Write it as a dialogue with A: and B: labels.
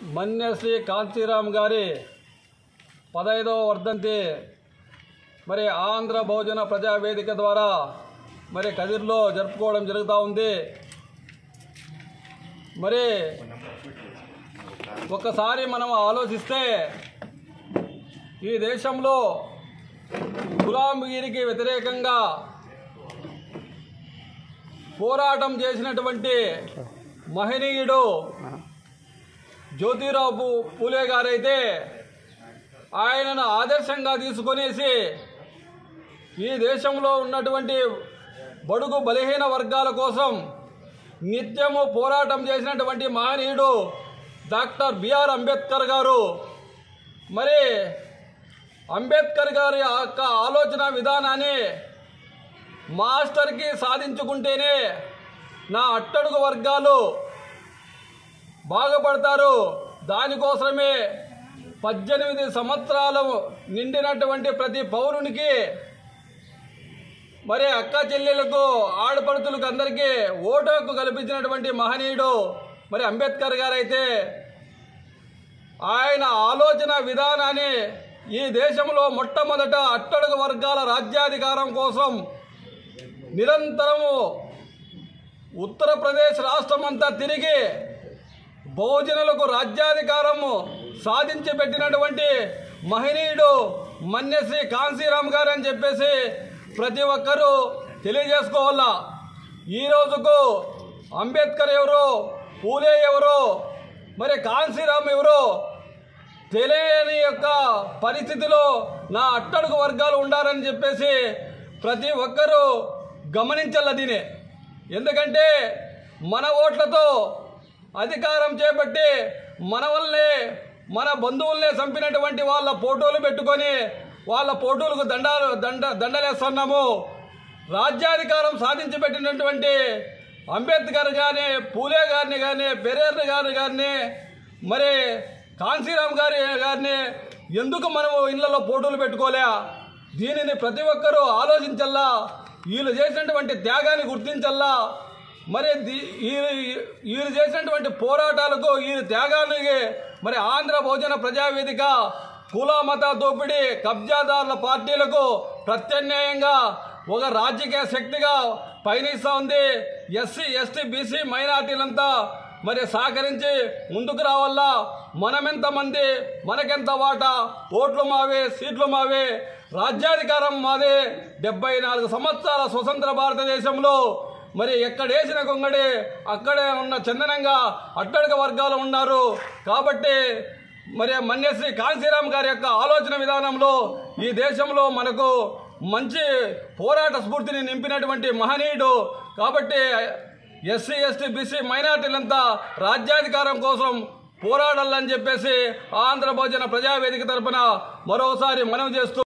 A: మన్యశ్రీ కాంచీరామ్ గారి పదహైదవ వర్ధంతి మరి ఆంధ్ర బహుజన ప్రజావేదిక ద్వారా మరి కదిర్లో జరుపుకోవడం జరుగుతూ ఉంది మరి ఒక్కసారి మనం ఆలోచిస్తే ఈ దేశంలో గులాంగిరికి వ్యతిరేకంగా పోరాటం చేసినటువంటి మహనీయుడు జ్యోతిరావు పూ- పూలే గారైతే ఆయనను ఆదర్శంగా తీసుకొనేసి ఈ దేశంలో ఉన్నటువంటి బడుగు బలహీన వర్గాల కోసం నిత్యము పోరాటం చేసినటువంటి మహనీయుడు డాక్టర్ బిఆర్ అంబేద్కర్ గారు మరి అంబేద్కర్ గారి యొక్క ఆలోచన విధానాన్ని మాస్టర్కి సాధించుకుంటేనే నా అట్టడుగు వర్గాలు బాగుపడతారు దానికోసమే పద్దెనిమిది సంవత్సరాలు నిండినటువంటి ప్రతి పౌరునికి మరి అక్క చెల్లెలకు ఆడపడుతులకు అందరికీ ఓటు హక్కు కల్పించినటువంటి మహనీయుడు మరి అంబేద్కర్ గారైతే ఆయన ఆలోచన విధానాన్ని ఈ దేశంలో మొట్టమొదట అట్టడుగు వర్గాల రాజ్యాధికారం కోసం నిరంతరము ఉత్తరప్రదేశ్ రాష్ట్రమంతా తిరిగి బహుజనులకు రాజ్యాధికారము సాధించి పెట్టినటువంటి మహనీయుడు మన్యశ్రీ కాంశీరామ్ గారు అని చెప్పేసి ప్రతి ఒక్కరూ తెలియజేసుకోవాలా ఈ రోజుకు అంబేద్కర్ ఎవరు పూలే ఎవరు మరి కాంశీరామ్ ఎవరు తెలియని యొక్క పరిస్థితిలో నా అట్టడుగు వర్గాలు ఉండాలని చెప్పేసి ప్రతి ఒక్కరూ గమనించాల దీని ఎందుకంటే మన ఓట్లతో అధికారం చేపట్టి మన వల్లే మన బంధువుల్నే చంపినటువంటి వాళ్ళ ఫోటోలు పెట్టుకొని వాళ్ళ ఫోటోలకు దండాలు దండ దండలేస్తున్నాము రాజ్యాధికారం సాధించి పెట్టినటువంటి అంబేద్కర్ కానీ పూలే గారిని కానీ పెరేర్ గారిని కానీ మరి కాంశీరామ్ గారి గారిని ఎందుకు మనము ఇళ్లలో ఫోటోలు పెట్టుకోలే దీనిని ప్రతి ఒక్కరూ ఆలోచించల్లా వీళ్ళు చేసినటువంటి త్యాగాన్ని గుర్తించల్లా మరి ది- ఈ- వీరు చేసినటువంటి పోరాటాలకు ఈ త్యాగానికి మరి ఆంధ్ర భోజన ప్రజావేదిక కుల మత దోపిడీ కబ్జాదారుల పార్టీలకు ప్రత్యామ్నాయంగా ఒక రాజకీయ శక్తిగా పయనిస్తూ ఉంది ఎస్సీ ఎస్టీ బీసీ మైనార్టీలంతా మరి సహకరించి ముందుకు రావాలా మనమెంతమంది మనకెంత వాటా ఓట్లు మావే సీట్లు మావే రాజ్యాధికారం మాదే డెబ్బై నాలుగు సంవత్సరాల స్వతంత్ర భారతదేశంలో మరి ఎక్కడేసిన కొంగడి అక్కడే ఉన్న చందనంగా అట్టడుగ వర్గాలు ఉన్నారు కాబట్టి మరి మన్యశ్రీ కాంశీరామ్ గారి యొక్క ఆలోచన విధానంలో ఈ దేశంలో మనకు మంచి పోరాట స్ఫూర్తిని నింపినటువంటి మహనీయుడు కాబట్టి ఎస్సీ ఎస్టీ బీసీ మైనార్టీలంతా రాజ్యాధికారం కోసం పోరాడాలని చెప్పేసి ఆంధ్ర భోజన ప్రజావేదిక తరపున మరోసారి మనవి చేస్తూ